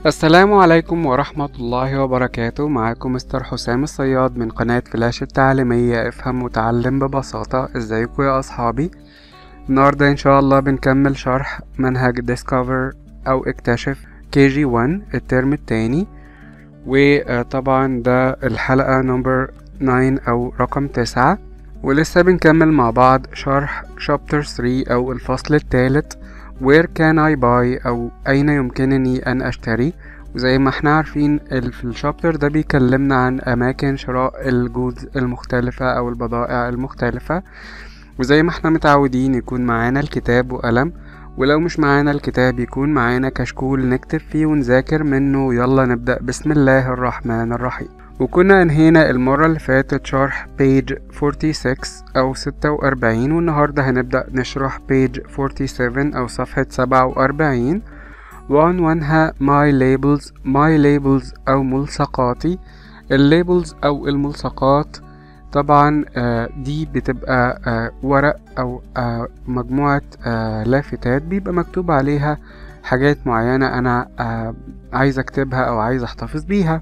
السلام عليكم ورحمة الله وبركاته معاكم مستر حسام الصياد من قناة فلاش التعليمية افهم وتعلم ببساطة ازيكم يا اصحابي النهاردة ان شاء الله بنكمل شرح منهج Discover او اكتشف كي جي 1 الترم التاني وطبعا ده الحلقة نمبر 9 او رقم 9 ولسه بنكمل مع بعض شرح شابتر 3 او الفصل الثالث where can I buy أو أين يمكنني أن أشتري وزي ما احنا عارفين في الشابتر ده بيكلمنا عن أماكن شراء الجودز المختلفة أو البضائع المختلفة وزي ما احنا متعودين يكون معانا الكتاب وقلم ولو مش معانا الكتاب يكون معانا كشكول نكتب فيه ونذاكر منه يلا نبدأ بسم الله الرحمن الرحيم وكنا انهينا المرة اللي فاتت شرح page 46 أو 46 والنهاردة هنبدأ نشرح page 47 أو صفحة 47 وعنوانها my labels my labels أو ملصقاتي الليبلز أو الملصقات طبعا دي بتبقى ورق أو مجموعة لافتات بيبقى مكتوب عليها حاجات معينة أنا عايز أكتبها أو عايز أحتفظ بيها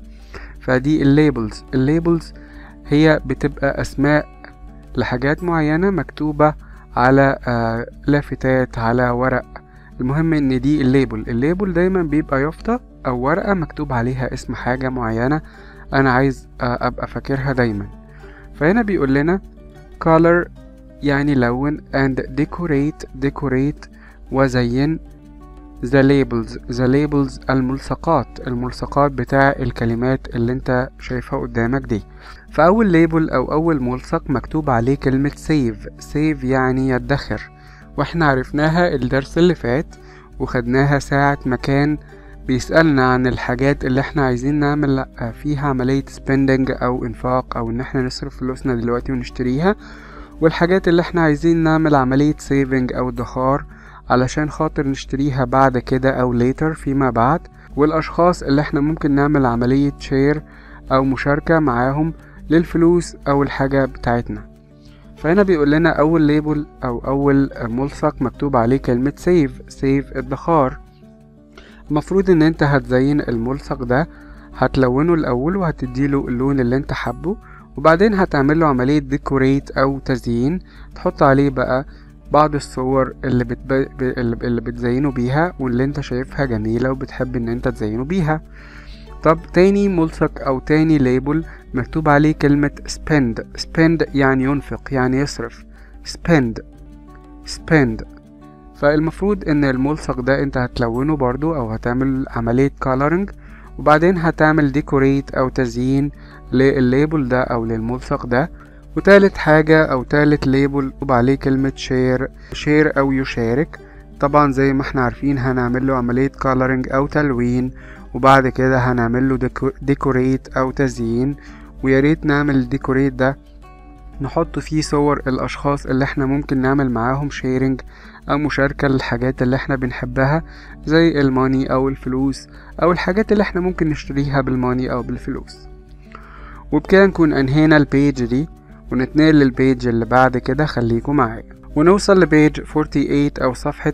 فدي الليبلز الليبلز هي بتبقى اسماء لحاجات معينة مكتوبة على آه لافتات على ورق المهم ان دي الليبل الليبل دايما بيبقى يافطة او ورقة مكتوب عليها اسم حاجة معينة انا عايز آه ابقى فاكرها دايما فهنا بيقول لنا color يعني لون and decorate decorate وزين the labels the labels الملصقات الملصقات بتاع الكلمات اللي انت شايفها قدامك دي فأول ليبل أو أول ملصق مكتوب عليه كلمة save save يعني يدخر واحنا عرفناها الدرس اللي فات وخدناها ساعة مكان بيسألنا عن الحاجات اللي احنا عايزين نعمل فيها عملية spending أو إنفاق أو إن احنا نصرف فلوسنا دلوقتي ونشتريها والحاجات اللي احنا عايزين نعمل عملية saving أو ادخار علشان خاطر نشتريها بعد كده او later فيما بعد والاشخاص اللي احنا ممكن نعمل عملية شير او مشاركة معاهم للفلوس او الحاجة بتاعتنا فهنا بيقول لنا اول ليبل او اول ملصق مكتوب عليه كلمة سيف سيف ادخار المفروض ان انت هتزين الملصق ده هتلونه الاول وهتديله اللون اللي انت حابه وبعدين هتعمله عملية ديكوريت او تزيين تحط عليه بقى بعض الصور اللي, بتب... اللي بتزينه بيها واللي انت شايفها جميلة وبتحب ان انت تزينه بيها طب تاني ملصق او تاني ليبل مكتوب عليه كلمة spend spend يعني ينفق يعني يصرف spend spend فالمفروض ان الملصق ده انت هتلونه برضو او هتعمل عملية coloring وبعدين هتعمل decorate او تزيين للليبل ده او للملصق ده وتالت حاجة أو تالت ليبل مكتوب عليه كلمة شير شير أو يشارك طبعا زي ما احنا عارفين هنعمل له عملية كولرنج أو تلوين وبعد كده هنعمل له ديكوريت أو تزيين وياريت نعمل الديكوريت ده نحط فيه صور الأشخاص اللي احنا ممكن نعمل معاهم شيرنج أو مشاركة للحاجات اللي احنا بنحبها زي الماني أو الفلوس أو الحاجات اللي احنا ممكن نشتريها بالماني أو بالفلوس وبكده نكون أنهينا البيج دي ونتنقل للبيج اللي بعد كده خليكم معايا ونوصل لبيج 48 أو صفحة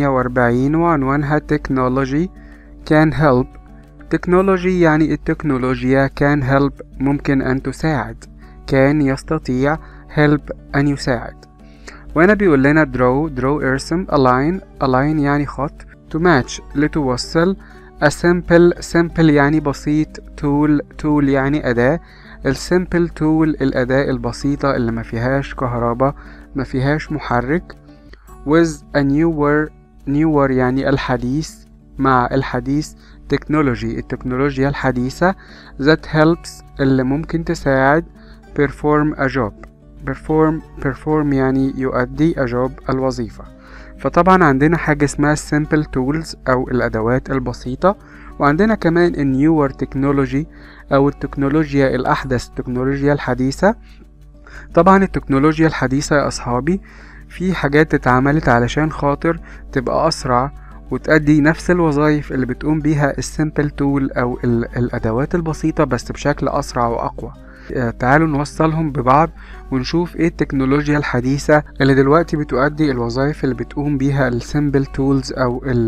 48 وعنوانها Technology can help تكنولوجي يعني التكنولوجيا can help ممكن أن تساعد كان يستطيع help أن يساعد وهنا بيقول لنا draw draw ارسم align align يعني خط to match لتوصل a simple simple يعني بسيط tool tool يعني أداة السيمبل تول الأداة البسيطة اللي ما فيهاش كهرباء ما فيهاش محرك with a newer newer يعني الحديث مع الحديث تكنولوجي التكنولوجيا الحديثة that helps اللي ممكن تساعد perform a job perform perform يعني يؤدي a job الوظيفة فطبعا عندنا حاجة اسمها simple tools أو الأدوات البسيطة وعندنا كمان النيور تكنولوجي أو التكنولوجيا الأحدث التكنولوجيا الحديثة طبعا التكنولوجيا الحديثة يا أصحابي في حاجات اتعملت علشان خاطر تبقى أسرع وتأدي نفس الوظائف اللي بتقوم بيها السيمبل تول أو الأدوات البسيطة بس بشكل أسرع وأقوى تعالوا نوصلهم ببعض ونشوف ايه التكنولوجيا الحديثة اللي دلوقتي بتؤدي الوظائف اللي بتقوم بيها السيمبل تولز او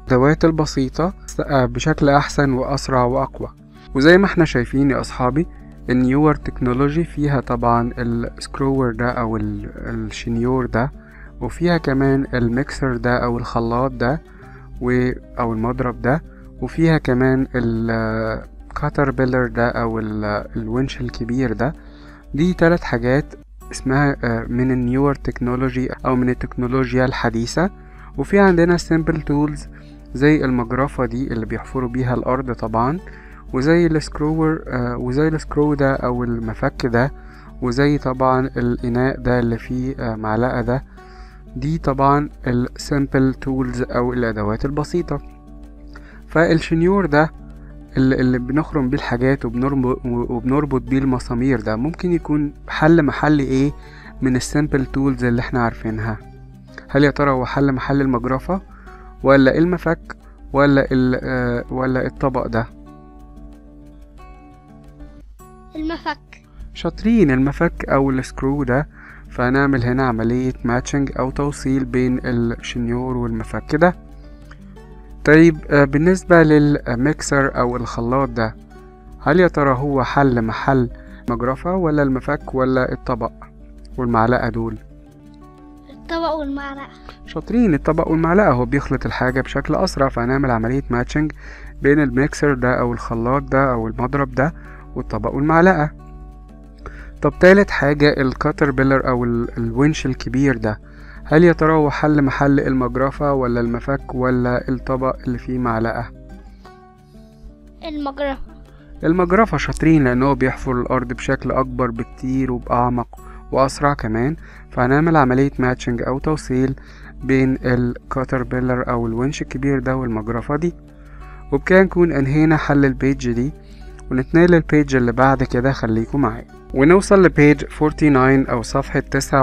الأدوات البسيطة بشكل أحسن وأسرع وأقوى وزي ما احنا شايفين يا أصحابي النيور تكنولوجي فيها طبعا السكرور ده أو الشنيور ده وفيها كمان الميكسر ده أو الخلاط ده و أو المضرب ده وفيها كمان الكاتربيلر ده أو الونش الكبير ده دي تلات حاجات اسمها من النيور تكنولوجي أو من التكنولوجيا الحديثة وفي عندنا simple tools زي المجرفة دي اللي بيحفروا بيها الأرض طبعا وزي السكرور آه وزي السكرو ده أو المفك ده وزي طبعا الإناء ده اللي فيه آه معلقة ده دي طبعا السيمبل تولز أو الأدوات البسيطة فالشنيور ده اللي, اللي بنخرم بيه الحاجات وبنربط, وبنربط بيه المسامير ده ممكن يكون حل محل ايه من السيمبل تولز اللي احنا عارفينها هل يا ترى هو حل محل المجرفة ولا المفك ولا ال ولا الطبق ده المفك شاطرين المفك او السكرو ده فهنعمل هنا عملية ماتشنج او توصيل بين الشنيور والمفك ده طيب بالنسبة للميكسر او الخلاط ده هل يا ترى هو حل محل مجرفة ولا المفك ولا الطبق والمعلقة دول الطبق والمعلقة شاطرين الطبق والمعلقة هو بيخلط الحاجة بشكل أسرع فهنعمل عملية ماتشنج بين الميكسر ده أو الخلاط ده أو المضرب ده والطبق والمعلقة طب تالت حاجة الكاتربيلر أو الونش الكبير ده هل يا ترى هو حل محل المجرفة ولا المفك ولا الطبق اللي فيه معلقة المجرفة المجرفة شاطرين لأنه بيحفر الأرض بشكل أكبر بكتير وبأعمق وأسرع كمان فهنعمل عملية ماتشنج أو توصيل بين الكاتربيلر أو الونش الكبير ده والمجرفة دي وبكده نكون أنهينا حل البيج دي ونتنقل للبيج اللي بعد كده خليكم معايا ونوصل لبيج 49 أو صفحة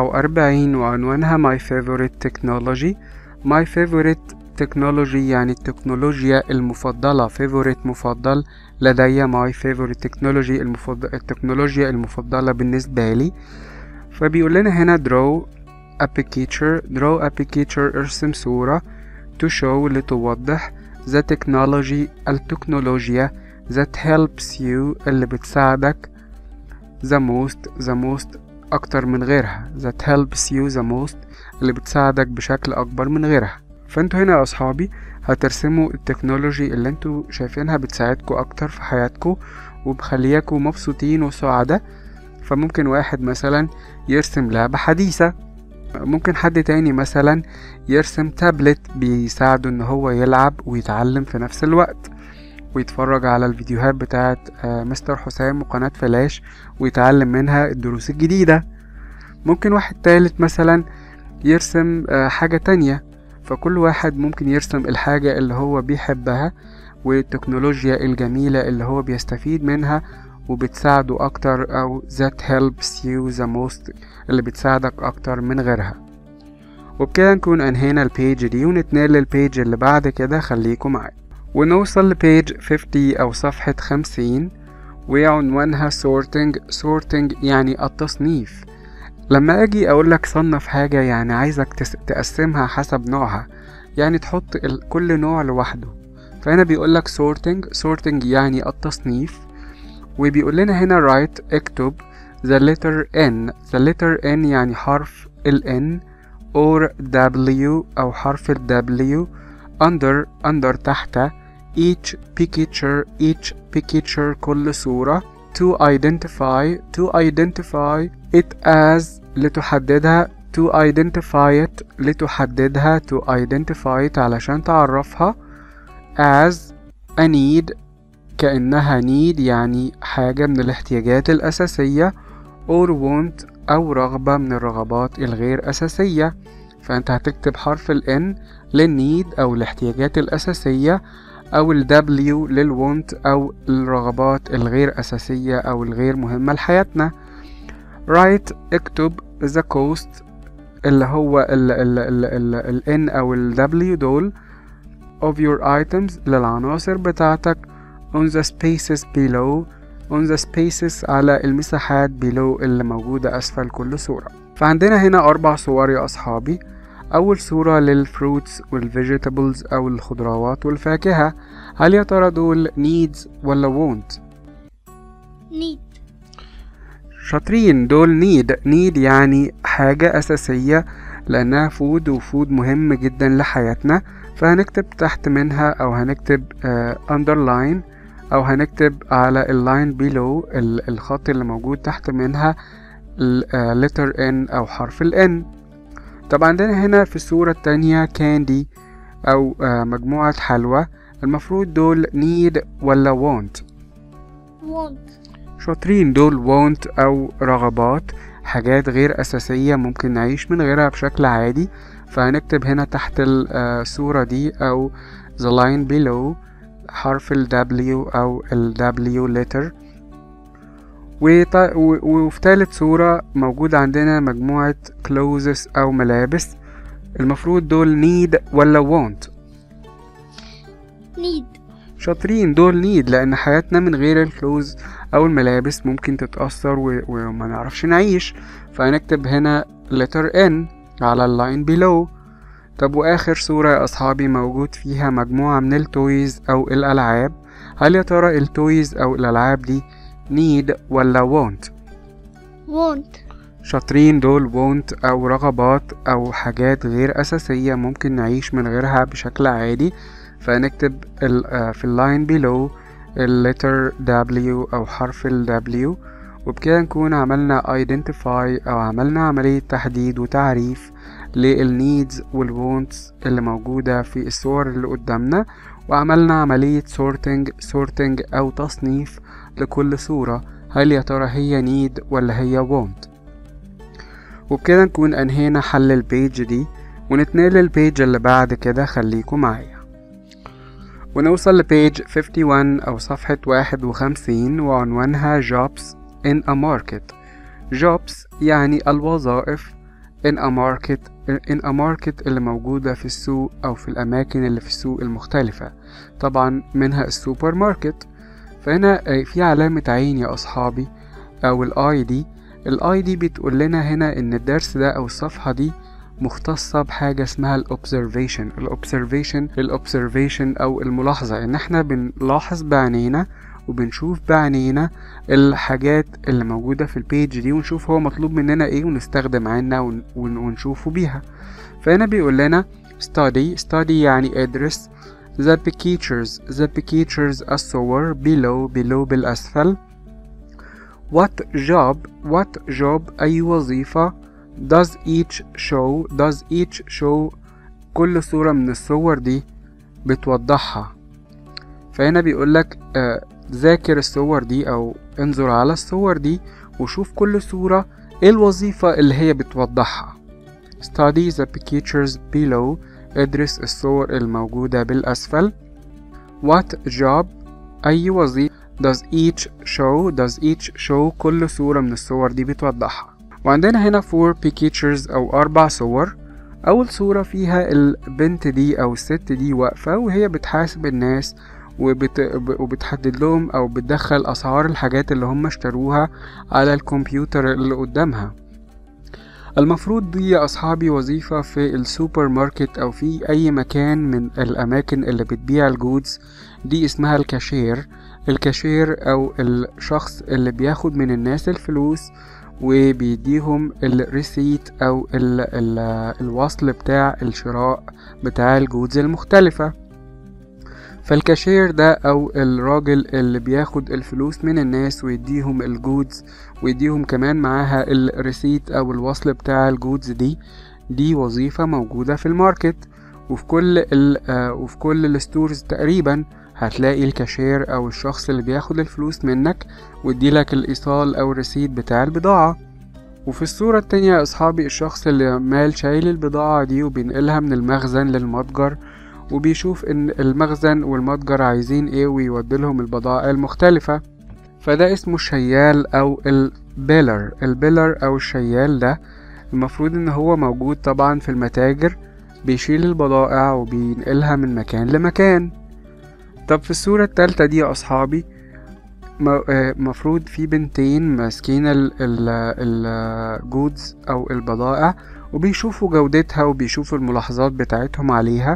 49 وعنوانها My Favorite Technology My Favorite Technology يعني التكنولوجيا المفضلة favorite مفضل لدي My Favorite Technology المفضل التكنولوجيا المفضلة بالنسبة لي فبيقول لنا هنا draw a picture draw a picture ارسم صورة to show لتوضح the technology التكنولوجيا that helps you اللي بتساعدك the most the most أكتر من غيرها that helps you the most اللي بتساعدك بشكل أكبر من غيرها فانتوا هنا يا أصحابي هترسموا التكنولوجي اللي انتوا شايفينها بتساعدكوا أكتر في حياتكوا وبخلياكوا مبسوطين وسعداء فممكن واحد مثلا يرسم لعبة حديثة ممكن حد تاني مثلا يرسم تابلت بيساعده ان هو يلعب ويتعلم في نفس الوقت ويتفرج على الفيديوهات بتاعت مستر حسام وقناة فلاش ويتعلم منها الدروس الجديدة ممكن واحد تالت مثلا يرسم حاجة تانية فكل واحد ممكن يرسم الحاجة اللي هو بيحبها والتكنولوجيا الجميلة اللي هو بيستفيد منها وبتساعده أكتر أو that helps you the most اللي بتساعدك أكتر من غيرها وبكده نكون أنهينا البيج دي ونتنقل للبيج اللي بعد كده خليكم معايا ونوصل لبيج 50 أو صفحة 50 وعنوانها sorting sorting يعني التصنيف لما أجي أقولك صنف حاجة يعني عايزك تقسمها حسب نوعها يعني تحط كل نوع لوحده فهنا بيقولك sorting sorting يعني التصنيف وبيقول لنا هنا write اكتب the letter N the letter N يعني حرف ال N or W أو حرف ال W under under تحت each picture each picture كل صورة to identify to identify it as لتحددها to identify it لتحددها to identify it علشان تعرفها as a need كأنها need يعني حاجة من الاحتياجات الأساسية or want أو رغبة من الرغبات الغير أساسية فأنت هتكتب حرف ال N للنيد أو الاحتياجات الأساسية أو ال W للوانت أو الرغبات الغير أساسية أو الغير مهمة لحياتنا write اكتب the cost اللي هو ال ال ال ال ال N أو ال W دول of your items للعناصر بتاعتك on the spaces below on the spaces على المساحات below اللي موجودة أسفل كل صورة فعندنا هنا أربع صور يا أصحابي أول صورة للفروتس والفيجيتابلز أو الخضروات والفاكهة هل يا ترى دول needs ولا want نيد شاطرين دول need need يعني حاجة أساسية لأنها فود وفود مهم جدا لحياتنا فهنكتب تحت منها أو هنكتب آه underline أو هنكتب على اللاين below ال- الخط اللي موجود تحت منها ال- آه letter N أو حرف ال N طب عندنا هنا في الصورة التانية candy أو آه مجموعة حلوى المفروض دول need ولا want وونت شاطرين دول want أو رغبات حاجات غير أساسية ممكن نعيش من غيرها بشكل عادي فهنكتب هنا تحت ال- الصورة دي أو the line below حرف ال W أو ال W letter وط- و- وفي تالت صورة موجود عندنا مجموعة clothes أو ملابس المفروض دول need ولا want نيد شاطرين دول نيد لأن حياتنا من غير الكلوز أو الملابس ممكن تتأثر و... وما نعرفش نعيش فهنكتب هنا letter N على اللاين below طب وآخر صورة يا أصحابي موجود فيها مجموعة من التويز أو الألعاب هل يا ترى التويز أو الألعاب دي need ولا want وونت شاطرين دول want أو رغبات أو حاجات غير أساسية ممكن نعيش من غيرها بشكل عادي فنكتب ال آه، في اللاين below اللتر W أو حرف ال W وبكده نكون عملنا identify أو عملنا عملية تحديد وتعريف للنيدز والوونتس اللي موجودة في الصور اللي قدامنا وعملنا عملية sorting sorting أو تصنيف لكل صورة هل يا ترى هي need ولا هي want وبكده نكون أنهينا حل البيج دي ونتنقل للبيج اللي بعد كده خليكم معايا ونوصل لبيج 51 أو صفحة 51 وعنوانها Jobs in a Market Jobs يعني الوظائف in a market in a market اللي موجودة في السوق أو في الأماكن اللي في السوق المختلفة طبعا منها السوبر ماركت فهنا آه، في علامة عين يا أصحابي أو الاي دي الاي دي بتقول لنا هنا ان الدرس ده او الصفحة دي مختصة بحاجة اسمها الأوبزرفيشن الأوبزرفيشن الأوبزرفيشن أو الملاحظة إن إحنا بنلاحظ بعينينا وبنشوف بعينينا الحاجات اللي موجودة في البيج دي ونشوف هو مطلوب مننا إيه ونستخدم عنا ون- ون- ونشوفه بيها فهنا بيقول لنا study study يعني ادرس the pictures the pictures الصور below below بالأسفل what job what job أي وظيفة does each show does each show كل صورة من الصور دي بتوضحها فهنا بيقولك آه، ذاكر الصور دي أو انظر على الصور دي وشوف كل صورة ايه الوظيفة اللي هي بتوضحها study the pictures below ادرس الصور الموجودة بالأسفل what job أي وظيفة does each show does each show كل صورة من الصور دي بتوضحها وعندنا هنا four pictures أو أربع صور أول صورة فيها البنت دي أو الست دي واقفة وهي بتحاسب الناس وبت... وبتحدد لهم أو بتدخل أسعار الحاجات اللي هم اشتروها على الكمبيوتر اللي قدامها المفروض دي يا أصحابي وظيفة في السوبر ماركت أو في أي مكان من الأماكن اللي بتبيع الجودز دي اسمها الكاشير الكاشير أو الشخص اللي بياخد من الناس الفلوس وبيديهم الريسيت أو ال ال الوصل بتاع الشراء بتاع الجودز المختلفة فالكاشير ده أو الراجل اللي بياخد الفلوس من الناس ويديهم الجودز ويديهم كمان معاها الريسيت أو الوصل بتاع الجودز دي دي وظيفة موجودة في الماركت وفي كل ال آه، وفي كل الستورز تقريبا هتلاقي الكاشير أو الشخص اللي بياخد الفلوس منك ويديلك الإيصال أو الريسيت بتاع البضاعة وفي الصورة التانية يا أصحابي الشخص اللي عمال شايل البضاعة دي وبينقلها من المخزن للمتجر وبيشوف إن المخزن والمتجر عايزين إيه ويوديلهم البضائع المختلفة فده اسمه الشيال أو البيلر البيلر أو الشيال ده المفروض إن هو موجود طبعا في المتاجر بيشيل البضائع وبينقلها من مكان لمكان طب في الصورة التالتة دي يا أصحابي م- آه، مفروض في بنتين ماسكين الجودز أو البضائع وبيشوفوا جودتها وبيشوفوا الملاحظات بتاعتهم عليها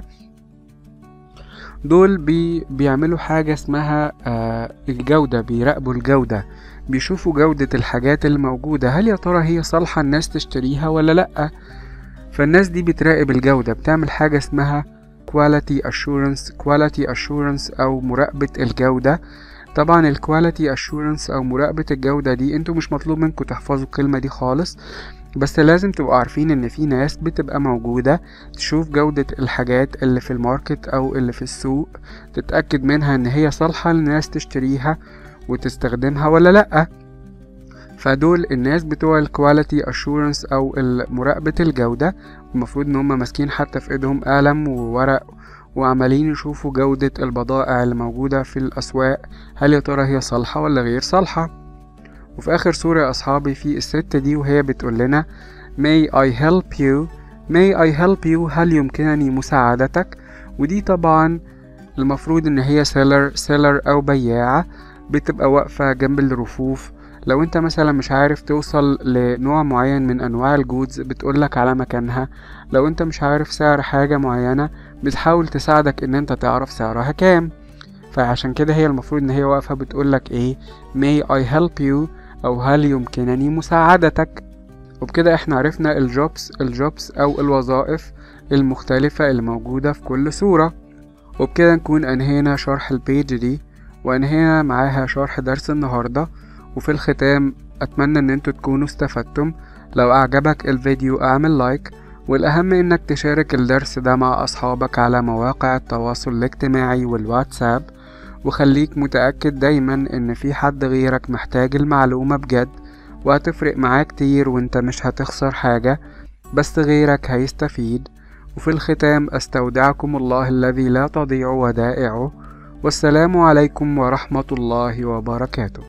دول بي بيعملوا حاجة اسمها آه الجودة بيراقبوا الجودة بيشوفوا جودة الحاجات الموجودة هل يا ترى هي صالحة الناس تشتريها ولا لأ فالناس دي بتراقب الجودة بتعمل حاجة اسمها quality assurance quality assurance أو مراقبة الجودة طبعا ال quality assurance أو مراقبة الجودة دي انتوا مش مطلوب منكم تحفظوا الكلمة دي خالص بس لازم تبقوا عارفين ان في ناس بتبقى موجودة تشوف جودة الحاجات اللي في الماركت او اللي في السوق تتأكد منها ان هي صالحة للناس تشتريها وتستخدمها ولا لأ فدول الناس بتوع الكواليتي اشورنس او مراقبة الجودة المفروض ان هم ماسكين حتى في ايدهم قلم وورق وعمالين يشوفوا جودة البضائع اللي موجودة في الأسواق هل يا ترى هي صالحة ولا غير صالحة وفي آخر صورة يا أصحابي في الست دي وهي بتقول لنا May I help you May I help you هل يمكنني مساعدتك ودي طبعا المفروض ان هي سيلر سيلر او بياعة بتبقى واقفة جنب الرفوف لو انت مثلا مش عارف توصل لنوع معين من انواع الجودز بتقولك على مكانها لو انت مش عارف سعر حاجة معينة بتحاول تساعدك ان انت تعرف سعرها كام فعشان كده هي المفروض ان هي واقفة بتقولك ايه may I help you او هل يمكنني مساعدتك وبكده احنا عرفنا الجوبس الجوبس او الوظائف المختلفة اللي موجودة في كل صورة وبكده نكون انهينا شرح البيج دي وانهينا معاها شرح درس النهارده وفي الختام أتمنى إن انتوا تكونوا استفدتم لو أعجبك الفيديو أعمل لايك والأهم إنك تشارك الدرس ده مع أصحابك على مواقع التواصل الاجتماعي والواتساب وخليك متأكد دايما إن في حد غيرك محتاج المعلومة بجد وهتفرق معاه كتير وانت مش هتخسر حاجة بس غيرك هيستفيد وفي الختام أستودعكم الله الذي لا تضيع ودائعه والسلام عليكم ورحمة الله وبركاته